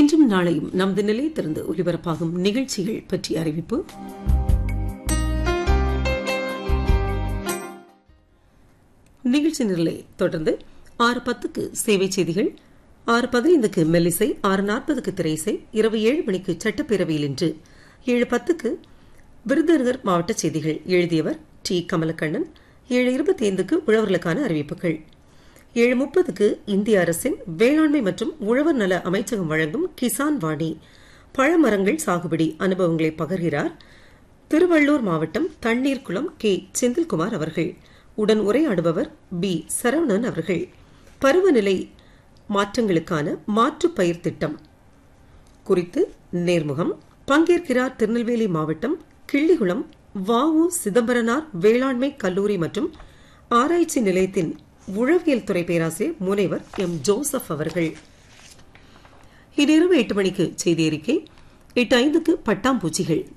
இன்றும் நாளையும் நமது நிலையத்திலிருந்து ஒலிபரப்பாகும் நிகழ்ச்சிகள் பற்றிய அறிவிப்பு நிகழ்ச்சி நிலை தொடர்ந்து ஆறு பத்துக்கு சேவை செய்திகள் ஆறு பதினைந்துக்கு மெல்லிசை ஆறு நாற்பதுக்கு திரைசை இரவு ஏழு மணிக்கு சட்டப்பேரவையில் இன்று ஏழு பத்துக்கு விருதுநகர் மாவட்ட செய்திகள் எழுதியவர் டி கமலக்கண்ணன் ஏழு இருபத்தி ஐந்துக்கு உழவர்களுக்கான அறிவிப்புகள் ஏழு முப்பதுக்கு இந்திய அரசின் வேளாண்மை மற்றும் உழவர் நல அமைச்சகம் வழங்கும் கிசான் வாணி பழமரங்கள் சாகுபடி அனுபவங்களை பகர்கிறார் திருவள்ளூர் மாவட்டம் தண்ணீர்குளம் கே செந்தில்குமார் அவர்கள் உடன் உரையாடுபவர் பி சரவணன் அவர்கள் பருவநிலை மாற்றங்களுக்கான மாற்றுப் பயிர் திட்டம் குறித்து நேர்முகம் பங்கேற்கிறார் திருநெல்வேலி மாவட்டம் கிள்ளிகுளம் வாவு சிதம்பரனார் வேளாண்மை கல்லூரி மற்றும் ஆராய்ச்சி நிலையத்தின் உழவியல் துறை பேராசிரியர் முனைவர் எம் ஜோசப் அவர்கள் இன்றிரவு எட்டு மணிக்கு செய்தி அறிக்கை எட்டு ஐந்துக்கு பட்டாம்பூச்சிகள்